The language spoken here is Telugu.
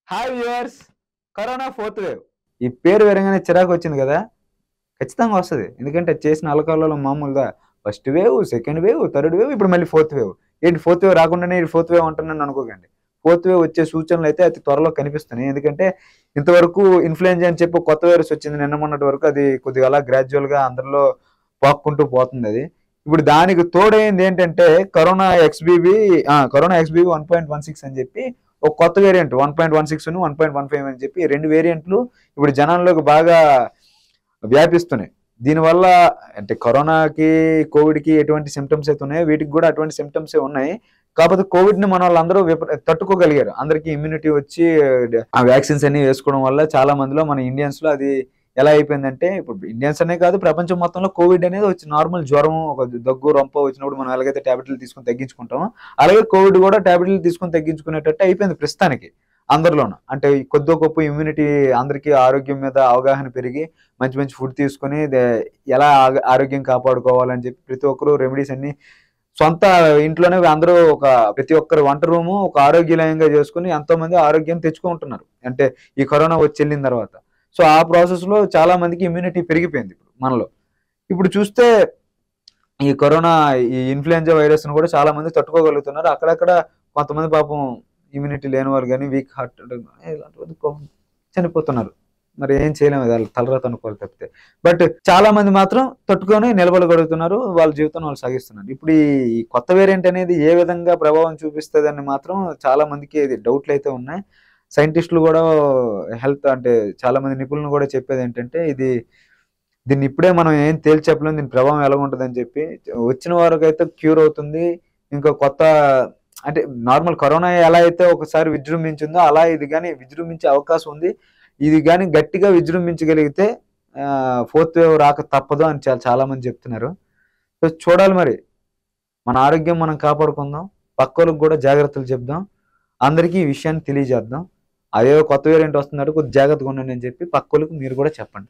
hi viewers corona fourth wave ఈ పేరు విరగానే చిరాకు వచ్చింది కదా ఖచ్చితంగా వస్తుంది ఎందుకంటే చేసిన అలకాలలో మామూలుగా first wave second wave third wave ఇప్పుడు మళ్ళీ ఫోర్త్ వేవ్ ఏంటి ఫోర్త్ వేవ్ రాకుండానే ఫోర్త్ వేవ్ అంటున్నాను అనుకోకండి ఫోర్త్ వేవ్ వచ్చే సూచనలు అయితే అతి త్వరలో కనిపిస్తున్నాయి ఎందుకంటే ఇంతవరకు ఇన్ఫ్లుయెంజా అని చెప్పి కొత్త వైరస్ వచ్చింది నిన్న మొన్నటి వరకు అది కొద్దిగా అలా gradual గా అందరిలో పాక్కుంటూ పోతుంది అది ఇప్పుడు దానికి తోడైంది ఏంటంటే corona XBB corona XBB one point one six అని చెప్పి ఒక కొత్త variant one point one six one point one five అని చెప్పి ఈ రెండు వేరియంట్లు ఇప్పుడు జనాల్లోకి బాగా వ్యాపిస్తున్నాయి దీనివల్ల అంటే కరోనాకి కోవిడ్కి ఎటువంటి సిమ్టమ్స్ అయితే ఉన్నాయో వీటికి కూడా అటువంటి సిమ్టమ్స్ ఉన్నాయి కాకపోతే కోవిడ్ ని మన వాళ్ళందరూ విప- తట్టుకోగలిగారు అందరికీ ఇమ్యూనిటీ వచ్చి ఆ వ్యాక్సిన్స్ అన్ని వేసుకోవడం వల్ల చాలా మందిలో మన ఇండియన్స్ లో అది ఎలా అయిపోయిందంటే ఇప్పుడు ఇండియన్స్ అనే కాదు ప్రపంచం మొత్తంలో కోవిడ్ అనేది వచ్చి నార్మల్ జ్వరం ఒక దగ్గు రొంప వచ్చినప్పుడు మనం ఎలాగైతే టాబ్లెట్లు తీసుకొని తగ్గించుకుంటామో అలాగే కోవిడ్ కూడా టాబ్లెట్లు తీసుకొని తగ్గించుకునేటట్టు అయిపోయింది ప్రస్తుతానికి అందరిలోనూ అంటే ఈ కొద్దో గొప్ప ఇమ్యూనిటీ అందరికీ ఆరోగ్యం మీద అవగాహన పెరిగి మంచి మంచి ఫుడ్ తీసుకొని దే- ఎలా ఆగ- ఆరోగ్యం కాపాడుకోవాలని చెప్పి ప్రతి ఒక్కరు రెమెడీస్ అన్ని సొంత ఇంట్లోనే అందరూ ఒక ప్రతి ఒక్కరు వంట రూము ఒక ఆరోగ్యలయంగా చేసుకుని ఎంతో మంది ఆరోగ్యం తెచ్చుకుంటున్నారు అంటే ఈ కరోనా వచ్చి వెళ్ళిన తర్వాత సో ఆ ప్రాసెస్ లో చాలా మందికి ఇమ్యూనిటీ పెరిగిపోయింది ఇప్పుడు మనలో ఇప్పుడు చూస్తే ఈ కరోనా ఈ ఇన్ఫ్లుయెంజా వైరస్ ను కూడా చాలా మంది తట్టుకోగలుగుతున్నారు అక్కడక్కడ కొంతమంది పాపం ఇమ్యూనిటీ లేని వారు కానీ వీక్ హార్ట్ ఇలాంటి చనిపోతున్నారు మరి ఏం చేయలేము అది వాళ్ళ తలరాత అనుకోవాలి తప్పితే బట్ చాలా మంది మాత్రం తట్టుకొని నిలబడగలుగుతున్నారు వాళ్ళ జీవితం వాళ్ళు సాగిస్తున్నారు ఇప్పుడు ఈ కొత్త వేరియంట్ అనేది ఏ విధంగా ప్రభావం చూపిస్తుంది అని మాత్రం చాలా మందికి ఇది డౌట్లు అయితే ఉన్నాయి సైంటిస్టులు కూడా హెల్త్ అంటే చాలా మంది నిపుణులు కూడా చెప్పేది ఏంటంటే ఇది దీన్ని ఇప్పుడే మనం ఏం తేల్చి చెప్పలేము దీని ప్రభావం ఎలా ఉంటుంది అని చెప్పి వచ్చిన వారికి అయితే క్యూర్ అవుతుంది ఇంకా కొత్త అంటే నార్మల్ కరోనా ఎలా అయితే ఒకసారి విజృంభించిందో అలా ఇది కానీ విజృంభించే అవకాశం ఉంది ఇది కానీ గట్టిగా విజృంభించగలిగితే ఫోర్త్ వేవ్ రాక తప్పదు అని చాలా చాలా మంది చెప్తున్నారు సో చూడాలి మరి మన ఆరోగ్యం మనం కాపాడుకుందాం పక్కోళ్ళకి కూడా జాగ్రత్తలు చెప్దాం అందరికీ ఈ విషయాన్ని తెలియజేద్దాం అదే కొత్త వేరియంట్ వస్తున్నాడు కొద్ది జాగ్రత్తగా ఉండండి అని చెప్పి పక్కోళ్ళకి మీరు కూడా చెప్పండి